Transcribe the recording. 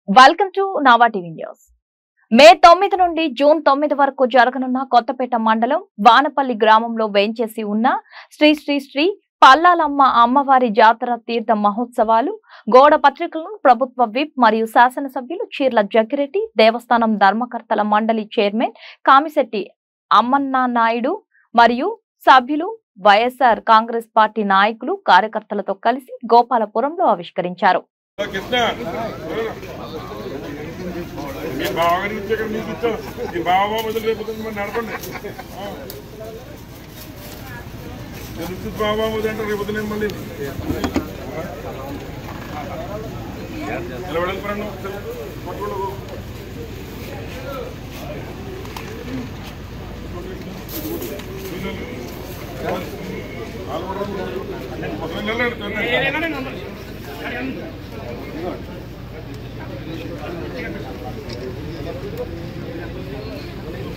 Welcome to Nava TV news May తొమ్మిది నుండి June తొమ్మిది వరకు జరగనున్న కొత్తపేట మండలం వానపల్లి గ్రామంలో వేంచేసి ఉన్న శ్రీ శ్రీ శ్రీ పల్లాలమ్మ అమ్మవారి జాతర తీర్థ మహోత్సవాలు గోడ పత్రికలను ప్రభుత్వ విప్ మరియు శాసనసభ్యులు చీర్ల జగ్గిరెడ్డి దేవస్థానం ధర్మకర్తల మండలి చైర్మన్ కామిశెట్టి అమ్మన్నా నాయుడు మరియు సభ్యులు వైఎస్ఆర్ కాంగ్రెస్ పార్టీ నాయకులు కార్యకర్తలతో కలిసి గోపాలపురంలో ఆవిష్కరించారు కృష్ణ మీ బావగారికి ఇచ్చే ఇక్కడ మీకు ఇచ్చాం మీ బావ మొదలు రేపు మరి నడపండి ఆ. తెలుసు బావ మొదలు అంటే రేపు నేను మళ్ళీ నిలబడాలి పరండి ఒకసారి. పట్టుకోండి. వాళ్ళు కూడా మొదలు నిలబడండి.